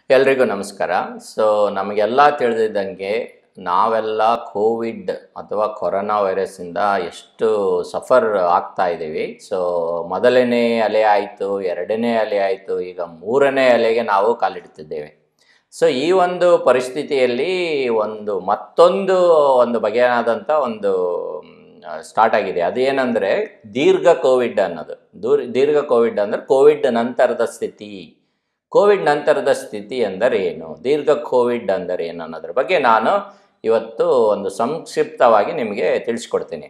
ಎಲ್ರಿಗೂ ನಮಸ್ಕಾರ ಸೊ ನಮಗೆಲ್ಲ ತಿಳಿದಿದ್ದಂಗೆ ನಾವೆಲ್ಲ ಕೋವಿಡ್ ಅಥವಾ ಕೊರೋನಾ ವೈರಸ್ಸಿಂದ ಎಷ್ಟು ಸಫರ್ ಆಗ್ತಾ ಇದ್ದೀವಿ ಸೊ ಮೊದಲನೇ ಅಲೆ ಆಯಿತು ಎರಡನೇ ಅಲೆ ಆಯಿತು ಈಗ ಮೂರನೇ ಅಲೆಗೆ ನಾವು ಕಾಲಿಡ್ತಿದ್ದೇವೆ ಸೊ ಈ ಒಂದು ಪರಿಸ್ಥಿತಿಯಲ್ಲಿ ಒಂದು ಮತ್ತೊಂದು ಒಂದು ಬಗೆಯಾದಂಥ ಒಂದು ಸ್ಟಾರ್ಟ್ ಆಗಿದೆ ಅದೇನೆಂದರೆ ದೀರ್ಘ ಕೋವಿಡ್ ಅನ್ನೋದು ದೂರ್ ದೀರ್ಘ ಕೋವಿಡ್ ಅಂದರೆ ಕೋವಿಡ್ ನಂತರದ ಸ್ಥಿತಿ ಕೋವಿಡ್ ನಂತರದ ಸ್ಥಿತಿ ಅಂದರೆ ಏನು ದೀರ್ಘ ಕೋವಿಡ್ ಅಂದರೆ ಏನು ಅನ್ನೋದ್ರ ಬಗ್ಗೆ ನಾನು ಇವತ್ತು ಒಂದು ಸಂಕ್ಷಿಪ್ತವಾಗಿ ನಿಮಗೆ ತಿಳಿಸ್ಕೊಡ್ತೀನಿ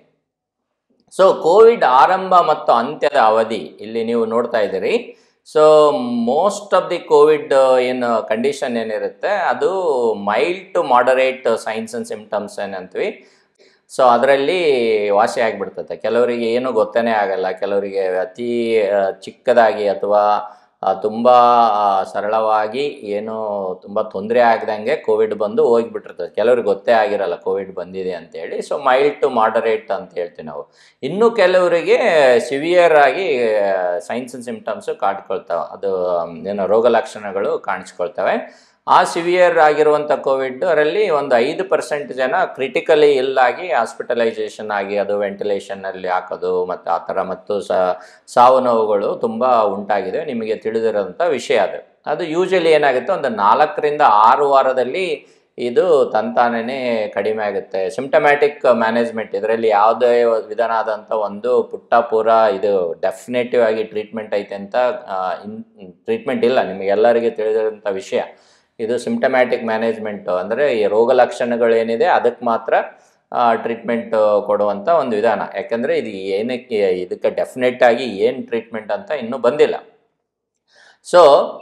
ಸೊ ಕೋವಿಡ್ ಆರಂಭ ಮತ್ತು ಅಂತ್ಯದ ಅವಧಿ ಇಲ್ಲಿ ನೀವು ನೋಡ್ತಾ ಇದ್ದೀರಿ so most of the COVID ಏನು ಕಂಡೀಷನ್ ಏನಿರುತ್ತೆ ಅದು mild to moderate signs and symptoms ಏನಂತೀವಿ ಸೊ ಅದರಲ್ಲಿ ವಾಸಿ ಆಗಿಬಿಡ್ತದೆ ಕೆಲವರಿಗೆ ಏನು ಗೊತ್ತೇ ಆಗಲ್ಲ ಕೆಲವರಿಗೆ ಅತಿ ಆ, ಚಿಕ್ಕದಾಗಿ ಅಥವಾ ತುಂಬ ಸರಳವಾಗಿ ಏನು ತುಂಬ ತೊಂದರೆ ಆಗದಂಗೆ ಕೋವಿಡ್ ಬಂದು ಹೋಗಿಬಿಟ್ಟಿರ್ತದೆ ಕೆಲವ್ರಿಗೆ ಗೊತ್ತೇ ಆಗಿರಲ್ಲ ಕೋವಿಡ್ ಬಂದಿದೆ ಅಂತೇಳಿ ಸೊ ಮೈಲ್ಡ್ ಟು ಮಾಡರೇಟ್ ಅಂತ ಹೇಳ್ತೀವಿ ನಾವು ಇನ್ನು ಕೆಲವರಿಗೆ ಸಿವಿಯರ್ ಆಗಿ ಸೈನ್ಸ್ ಆ್ಯಂಡ್ ಸಿಮ್ಟಮ್ಸು ಕಾಡ್ಕೊಳ್ತಾವೆ ಅದು ಏನು ರೋಗ ಲಕ್ಷಣಗಳು ಕಾಣಿಸ್ಕೊಳ್ತವೆ ಆ ಸಿವಿಯರ್ ಆಗಿರುವಂಥ ಕೋವಿಡ್ ಅದರಲ್ಲಿ ಒಂದು ಐದು ಪರ್ಸೆಂಟ್ ಜನ ಕ್ರಿಟಿಕಲಿ ಇಲ್ಲಾಗಿ ಹಾಸ್ಪಿಟಲೈಸೇಷನ್ ಆಗಿ ಅದು ವೆಂಟಿಲೇಷನ್ನಲ್ಲಿ ಹಾಕೋದು ಮತ್ತು ಆ ಥರ ಮತ್ತು ಸ ಸಾವು ನೋವುಗಳು ತುಂಬ ಉಂಟಾಗಿದೆ ನಿಮಗೆ ತಿಳಿದಿರೋಂಥ ವಿಷಯ ಅದು ಅದು ಯೂಶಲಿ ಏನಾಗುತ್ತೆ ಒಂದು ನಾಲ್ಕರಿಂದ ಆರು ವಾರದಲ್ಲಿ ಇದು ತಂತಾನೇ ಕಡಿಮೆ ಆಗುತ್ತೆ ಸಿಂಟಮ್ಯಾಟಿಕ್ ಮ್ಯಾನೇಜ್ಮೆಂಟ್ ಇದರಲ್ಲಿ ಯಾವುದೇ ವಿಧನಾದಂಥ ಒಂದು ಪುಟ್ಟ ಪೂರ ಇದು ಡೆಫಿನೇಟಿವ್ ಆಗಿ ಟ್ರೀಟ್ಮೆಂಟ್ ಐತೆ ಅಂತ ಟ್ರೀಟ್ಮೆಂಟ್ ಇಲ್ಲ ನಿಮಗೆಲ್ಲರಿಗೆ ತಿಳಿದಿರೋಂಥ ವಿಷಯ ಇದು ಸಿಂಟಮ್ಯಾಟಿಕ್ ಮ್ಯಾನೇಜ್ಮೆಂಟು ಅಂದರೆ ಈ ರೋಗ ಲಕ್ಷಣಗಳೇನಿದೆ ಅದಕ್ಕೆ ಮಾತ್ರ ಟ್ರೀಟ್ಮೆಂಟ್ ಕೊಡುವಂಥ ಒಂದು ವಿಧಾನ ಯಾಕಂದರೆ ಇದು ಏನಕ್ಕೆ ಇದಕ್ಕೆ ಡೆಫಿನೆಟ್ ಆಗಿ ಏನು ಟ್ರೀಟ್ಮೆಂಟ್ ಅಂತ ಇನ್ನೂ ಬಂದಿಲ್ಲ ಸೊ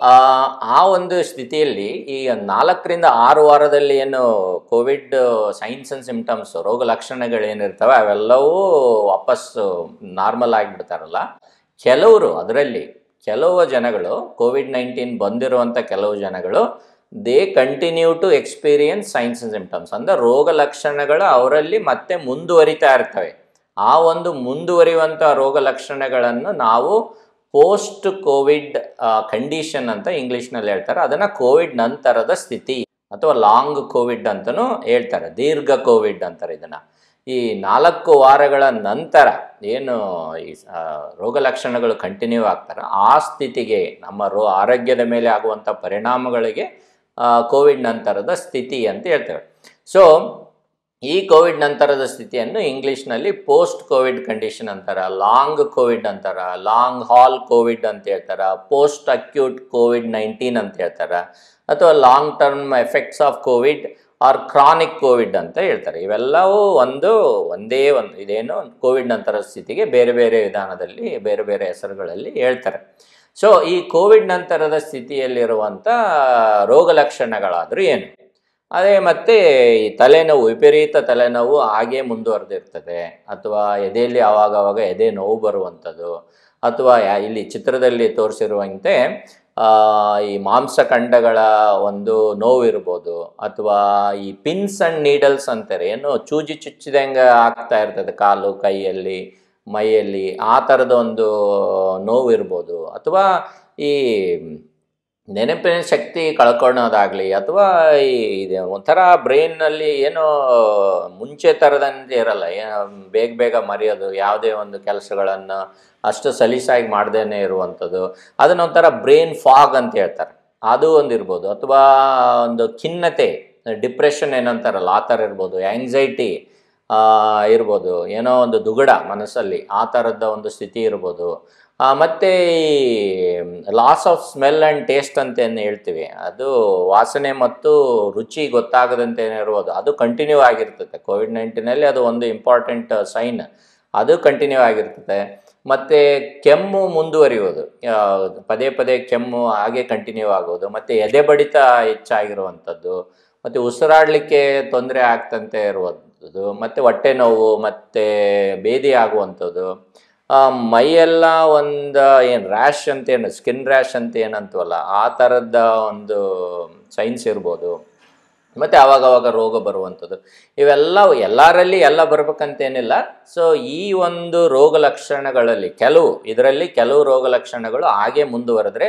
ಆ ಒಂದು ಸ್ಥಿತಿಯಲ್ಲಿ ಈ ನಾಲ್ಕರಿಂದ ಆರು ವಾರದಲ್ಲಿ ಏನು ಕೋವಿಡ್ ಸೈನ್ಸ್ ಆ್ಯಂಡ್ ಸಿಮ್ಟಮ್ಸ್ ರೋಗ ಲಕ್ಷಣಗಳೇನಿರ್ತವೆ ಅವೆಲ್ಲವೂ ವಾಪಸ್ ನಾರ್ಮಲ್ ಆಗಿಬಿಡ್ತಾರಲ್ಲ ಕೆಲವರು ಅದರಲ್ಲಿ ಕೆಲವು ಜನಗಳು ಕೋವಿಡ್ ನೈನ್ಟೀನ್ ಬಂದಿರುವಂಥ ಕೆಲವು ಜನಗಳು they continue to experience signs and symptoms ಅಂದರೆ ರೋಗ ಲಕ್ಷಣಗಳು ಅವರಲ್ಲಿ ಮತ್ತೆ ಮುಂದುವರಿತಾ ಇರ್ತವೆ ಆ ಒಂದು ಮುಂದುವರಿಯುವಂಥ ರೋಗ ಲಕ್ಷಣಗಳನ್ನು ನಾವು ಪೋಸ್ಟ್ ಕೋವಿಡ್ ಕಂಡೀಷನ್ ಅಂತ ಇಂಗ್ಲೀಷ್ನಲ್ಲಿ ಹೇಳ್ತಾರೆ ಅದನ್ನು ಕೋವಿಡ್ ನಂತರದ ಸ್ಥಿತಿ ಅಥವಾ ಲಾಂಗ್ ಕೋವಿಡ್ ಅಂತಲೂ ಹೇಳ್ತಾರೆ ದೀರ್ಘ ಕೋವಿಡ್ ಅಂತಾರೆ ಇದನ್ನು ಈ ನಾಲ್ಕು ವಾರಗಳ ನಂತರ ಏನು ಈ ಆ, ರೋಗ ಲಕ್ಷಣಗಳು ಕಂಟಿನ್ಯೂ ಆಗ್ತಾರೆ ಆ ಸ್ಥಿತಿಗೆ ನಮ್ಮ ರೋ ಆರೋಗ್ಯದ ಮೇಲೆ ಆಗುವಂಥ ಪರಿಣಾಮಗಳಿಗೆ ಆ, ಕೋವಿಡ್ ನಂತರದ ಸ್ಥಿತಿ ಅಂತ ಹೇಳ್ತೇವೆ ಸೊ ಈ ಕೋವಿಡ್ ನಂತರದ ಸ್ಥಿತಿಯನ್ನು ಇಂಗ್ಲೀಷ್ನಲ್ಲಿ ಪೋಸ್ಟ್ ಕೋವಿಡ್ ಕಂಡೀಷನ್ ಅಂತಾರೆ ಲಾಂಗ್ ಕೋವಿಡ್ ಅಂತಾರೆ ಲಾಂಗ್ ಹಾಲ್ ಕೋವಿಡ್ ಅಂತ ಹೇಳ್ತಾರೆ ಪೋಸ್ಟ್ ಅಕ್ಯೂಟ್ ಕೋವಿಡ್ ನೈನ್ಟೀನ್ ಅಂತ ಹೇಳ್ತಾರೆ ಅಥವಾ long term effects of COVID or chronic COVID ಅಂತ ಹೇಳ್ತಾರೆ ಇವೆಲ್ಲವೂ ಒಂದು ಒಂದೇ ಒಂದು ಇದೇನು ಕೋವಿಡ್ ನಂತರದ ಸ್ಥಿತಿಗೆ ಬೇರೆ ಬೇರೆ ವಿಧಾನದಲ್ಲಿ ಬೇರೆ ಬೇರೆ ಹೆಸರುಗಳಲ್ಲಿ ಹೇಳ್ತಾರೆ ಸೊ ಈ ಕೋವಿಡ್ ನಂತರದ ಸ್ಥಿತಿಯಲ್ಲಿರುವಂಥ ರೋಗ ಲಕ್ಷಣಗಳಾದರೂ ಏನು ಅದೇ ಮತ್ತು ಈ ತಲೆನೋವು ವಿಪರೀತ ತಲೆನೋವು ಹಾಗೇ ಮುಂದುವರೆದಿರ್ತದೆ ಅಥವಾ ಎದೆಯಲ್ಲಿ ಆವಾಗ ಆವಾಗ ಎದೆ ನೋವು ಬರುವಂಥದ್ದು ಅಥವಾ ಯಾ- ಇಲ್ಲಿ ಚಿತ್ರದಲ್ಲಿ ತೋರಿಸಿರುವಂತೆ ಆ, ಈ ಮಾಂಸಖಂಡಗಳ ಒಂದು ನೋವು ಇರ್ಬೋದು ಅಥವಾ ಈ ಪಿನ್ಸ್ ಆ್ಯಂಡ್ ನೀಡಲ್ಸ್ ಅಂತಾರೆ ಏನು ಚೂಜಿ ಚುಚ್ಚಿದಂಗೆ ಆಗ್ತಾ ಇರ್ತದೆ ಕಾಲು ಕೈಯಲ್ಲಿ ಮೈಯಲ್ಲಿ ಆ ಥರದ ಒಂದು ನೋವು ಇರ್ಬೋದು ಅಥವಾ ಈ ನೆನಪಿನ ಶಕ್ತಿ ಕಳ್ಕೊಳ್ಳೋದಾಗಲಿ ಅಥವಾ ಈ ಇದು ಒಂಥರ ಬ್ರೈನ್ನಲ್ಲಿ ಏನೋ ಮುಂಚೆ ಥರದಂತೆ ಇರಲ್ಲ ಏನೋ ಬೇಗ ಬೇಗ ಮರೆಯೋದು ಯಾವುದೇ ಒಂದು ಕೆಲಸಗಳನ್ನು ಅಷ್ಟು ಸಲೀಸಾಗಿ ಮಾಡ್ದೇನೆ ಇರುವಂಥದ್ದು ಅದನ್ನೊಂಥರ ಬ್ರೈನ್ ಫಾಗ್ ಅಂತ ಹೇಳ್ತಾರೆ ಅದು ಒಂದು ಇರ್ಬೋದು ಅಥವಾ ಒಂದು ಖಿನ್ನತೆ ಡಿಪ್ರೆಷನ್ ಏನಂತಾರಲ್ಲ ಆ ಥರ ಇರ್ಬೋದು ಆ್ಯಂಗ್ಸೈಟಿ ಇರ್ಬೋದು ಏನೋ ಒಂದು ದುಗುಡ ಮನಸ್ಸಲ್ಲಿ ಆ ಥರದ ಒಂದು ಸ್ಥಿತಿ ಇರ್ಬೋದು ಆ, ಮತ್ತೆ ಈ loss of smell and taste ಅಂತ ಏನು ಹೇಳ್ತೀವಿ ಅದು ವಾಸನೆ ಮತ್ತು ರುಚಿ ಗೊತ್ತಾಗದಂತೆ ಇರ್ಬೋದು ಅದು ಕಂಟಿನ್ಯೂ ಆಗಿರ್ತದೆ ಕೋವಿಡ್ ನೈನ್ಟೀನಲ್ಲಿ ಅದು ಒಂದು ಇಂಪಾರ್ಟೆಂಟ್ ಸೈನ್ ಅದು ಕಂಟಿನ್ಯೂ ಆಗಿರ್ತದೆ ಮತ್ತು ಕೆಮ್ಮು ಮುಂದುವರಿಯೋದು ಆ, ಪದೇ ಪದೇ ಕೆಮ್ಮು ಹಾಗೆ ಕಂಟಿನ್ಯೂ ಆಗೋದು ಮತ್ತು ಎದೆ ಬಡಿತ ಹೆಚ್ಚಾಗಿರುವಂಥದ್ದು ಮತ್ತು ಉಸಿರಾಡಲಿಕ್ಕೆ ತೊಂದರೆ ಆಗ್ತಂತೆ ಇರುವಂಥದ್ದು ಮತ್ತು ಹೊಟ್ಟೆ ನೋವು ಮತ್ತು ಬೇದಿ ಆಗುವಂಥದ್ದು ಆ, ಮೈಯೆಲ್ಲ ಒಂದು ಏನು ರ್ಯಾಶ್ ಅಂತ ಏನು ಸ್ಕಿನ್ ರ್ಯಾಶ್ ಅಂತ ಏನಂತೀವಲ್ಲ ಆ ಥರದ ಒಂದು ಸೈನ್ಸ್ ಇರ್ಬೋದು ಮತ್ತು ಅವಾಗವಾಗ ರೋಗ ಬರುವಂಥದ್ದು ಇವೆಲ್ಲ ಎಲ್ಲರಲ್ಲಿ ಎಲ್ಲ ಬರ್ಬೇಕಂತೇನಿಲ್ಲ ಸೊ ಈ ಒಂದು ರೋಗ ಲಕ್ಷಣಗಳಲ್ಲಿ ಕೆಲವು ಇದರಲ್ಲಿ ಕೆಲವು ರೋಗ ಲಕ್ಷಣಗಳು ಹಾಗೆ ಮುಂದುವರೆದ್ರೆ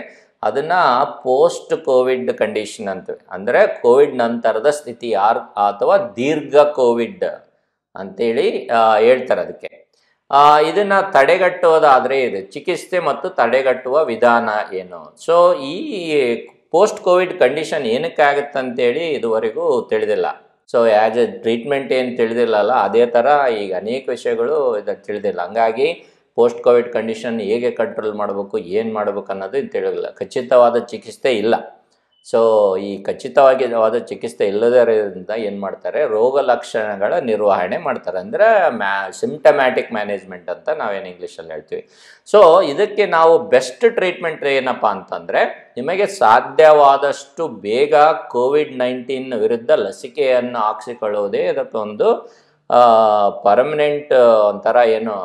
ಅದನ್ನು ಪೋಸ್ಟ್ ಕೋವಿಡ್ ಕಂಡೀಷನ್ ಅಂತೀವಿ ಅಂದರೆ ಕೋವಿಡ್ ನಂತರದ ಸ್ಥಿತಿ ಯಾರು ಅಥವಾ ದೀರ್ಘ ಕೋವಿಡ್ ಅಂತೇಳಿ ಆ, ಹೇಳ್ತಾರೆ ಅದಕ್ಕೆ ಆ, ಇದನ್ನ ತಡೆಗಟ್ಟುವುದಾದರೆ ಇದು ಚಿಕಿತ್ಸೆ ಮತ್ತು ತಡೆಗಟ್ಟುವ ವಿಧಾನ ಏನು ಸೊ ಈ ಪೋಸ್ಟ್ ಕೋವಿಡ್ ಕಂಡೀಷನ್ ಏನಕ್ಕೆ ಆಗುತ್ತೆ ಅಂತೇಳಿ ಇದುವರೆಗೂ ತಿಳಿದಿಲ್ಲ ಸೊ ಆ್ಯಸ್ ಎ ಟ್ರೀಟ್ಮೆಂಟ್ ಏನು ತಿಳಿದಿಲ್ಲಲ್ಲ ಅದೇ ಥರ ಈಗ ಅನೇಕ ವಿಷಯಗಳು ಇದು ತಿಳಿದಿಲ್ಲ ಹಂಗಾಗಿ ಪೋಸ್ಟ್ ಕೋವಿಡ್ ಕಂಡೀಷನ್ ಹೇಗೆ ಕಂಟ್ರೋಲ್ ಮಾಡಬೇಕು ಏನು ಮಾಡಬೇಕು ಅನ್ನೋದು ಇದು ತಿಳಿದಿಲ್ಲ ಖಚಿತವಾದ ಚಿಕಿತ್ಸೆ ಇಲ್ಲ ಸೊ ಈ ಖಚಿತವಾದ ಚಿಕಿತ್ಸೆ ಇಲ್ಲದರಿಂದ ಏನು ಮಾಡ್ತಾರೆ ರೋಗ ಲಕ್ಷಣಗಳ ನಿರ್ವಹಣೆ ಮಾಡ್ತಾರೆ ಅಂದರೆ ಮ್ಯಾ ಸಿಂಟಮ್ಯಾಟಿಕ್ ಮ್ಯಾನೇಜ್ಮೆಂಟ್ ಅಂತ ನಾವೇನು ಇಂಗ್ಲೀಷಲ್ಲಿ ಹೇಳ್ತೀವಿ ಸೊ ಇದಕ್ಕೆ ನಾವು ಬೆಸ್ಟ್ ಟ್ರೀಟ್ಮೆಂಟ್ ಏನಪ್ಪ ಅಂತಂದರೆ ನಿಮಗೆ ಸಾಧ್ಯವಾದಷ್ಟು ಬೇಗ ಕೋವಿಡ್ ನೈನ್ಟೀನ್ ವಿರುದ್ಧ ಲಸಿಕೆಯನ್ನು ಹಾಕ್ಸಿಕೊಳ್ಳುವುದೇ ಇದಕ್ಕೆ ಒಂದು ಪರ್ಮನೆಂಟ್ ಒಂಥರ ಏನು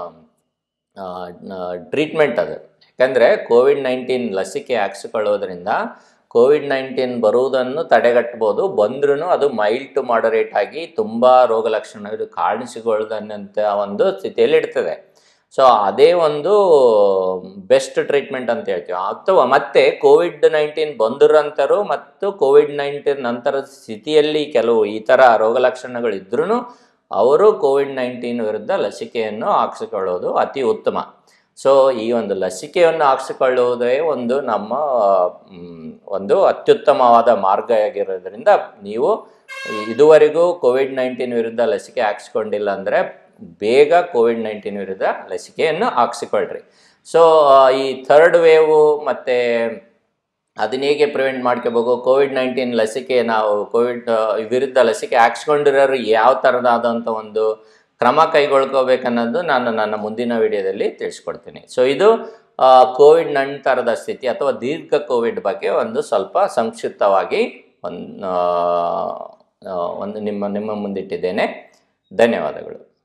ಟ್ರೀಟ್ಮೆಂಟ್ ಅದು ಯಾಕಂದರೆ ಕೋವಿಡ್ ನೈನ್ಟೀನ್ ಲಸಿಕೆ ಹಾಕ್ಸಿಕೊಳ್ಳೋದ್ರಿಂದ ಕೋವಿಡ್ ನೈನ್ಟೀನ್ ಬರುವುದನ್ನು ತಡೆಗಟ್ಬೋದು ಬಂದ್ರೂ ಅದು ಮೈಲ್ಡ್ ಟು ಮಾಡರೇಟ್ ಆಗಿ ತುಂಬ ರೋಗ ಲಕ್ಷಣಗಳು ಕಾಣಿಸಿಕೊಳ್ಳದಂಥ ಒಂದು ಸ್ಥಿತಿಯಲ್ಲಿ ಇಡ್ತದೆ ಸೊ ಅದೇ ಒಂದು ಬೆಸ್ಟ್ ಟ್ರೀಟ್ಮೆಂಟ್ ಅಂತ ಹೇಳ್ತೀವಿ ಅಥವಾ ಮತ್ತೆ ಕೋವಿಡ್ ನೈನ್ಟೀನ್ ಬಂದಿರೋಂಥರು ಮತ್ತು ಕೋವಿಡ್ ನೈನ್ಟೀನ್ ನಂತರದ ಸ್ಥಿತಿಯಲ್ಲಿ ಕೆಲವು ಈ ಥರ ರೋಗ ಲಕ್ಷಣಗಳು ಇದ್ರೂ ಅವರು ಕೋವಿಡ್ ನೈನ್ಟೀನ್ ವಿರುದ್ಧ ಲಸಿಕೆಯನ್ನು ಹಾಕ್ಸಿಕೊಳ್ಳೋದು ಅತಿ ಉತ್ತಮ ಸೊ ಈ ಒಂದು ಲಸಿಕೆಯನ್ನು ಹಾಕ್ಸಿಕೊಳ್ಳುವುದೇ ಒಂದು ನಮ್ಮ ಮ್, ಒಂದು ಅತ್ಯುತ್ತಮವಾದ ಮಾರ್ಗ ಆಗಿರೋದ್ರಿಂದ ನೀವು ಇದುವರೆಗೂ ಕೋವಿಡ್ ನೈನ್ಟೀನ್ ವಿರುದ್ಧ ಲಸಿಕೆ ಹಾಕ್ಸ್ಕೊಂಡಿಲ್ಲ ಅಂದರೆ ಬೇಗ ಕೋವಿಡ್ ನೈನ್ಟೀನ್ ವಿರುದ್ಧ ಲಸಿಕೆಯನ್ನು ಹಾಕ್ಸಿಕೊಳ್ಳ್ರಿ ಸೊ ಈ ಥರ್ಡ್ ವೇವು ಮತ್ತು ಅದನ್ನ ಹೇಗೆ ಪ್ರಿವೆಂಟ್ ಮಾಡ್ಕೋಬೇಕು ಕೋವಿಡ್ ನೈನ್ಟೀನ್ ಲಸಿಕೆ ನಾವು ಕೋವಿಡ್ ವಿರುದ್ಧ ಲಸಿಕೆ ಹಾಕ್ಸ್ಕೊಂಡಿರೋರು ಯಾವ ಥರದಾದಂಥ ಒಂದು ಕ್ರಮ ಕೈಗೊಳ್ಕೋಬೇಕನ್ನೋದು ನಾನು ನನ್ನ ಮುಂದಿನ ವಿಡಿಯೋದಲ್ಲಿ ತಿಳಿಸ್ಕೊಡ್ತೀನಿ ಸೊ ಇದು ಕೋವಿಡ್ ನಂತರದ ಸ್ಥಿತಿ ಅಥವಾ ದೀರ್ಘ ಕೋವಿಡ್ ಬಗ್ಗೆ ಒಂದು ಸ್ವಲ್ಪ ಸಂಕ್ಷಿಪ್ತವಾಗಿ ಒಂದು ಒಂದು ನಿಮ್ಮ ನಿಮ್ಮ ಮುಂದಿಟ್ಟಿದ್ದೇನೆ ಧನ್ಯವಾದಗಳು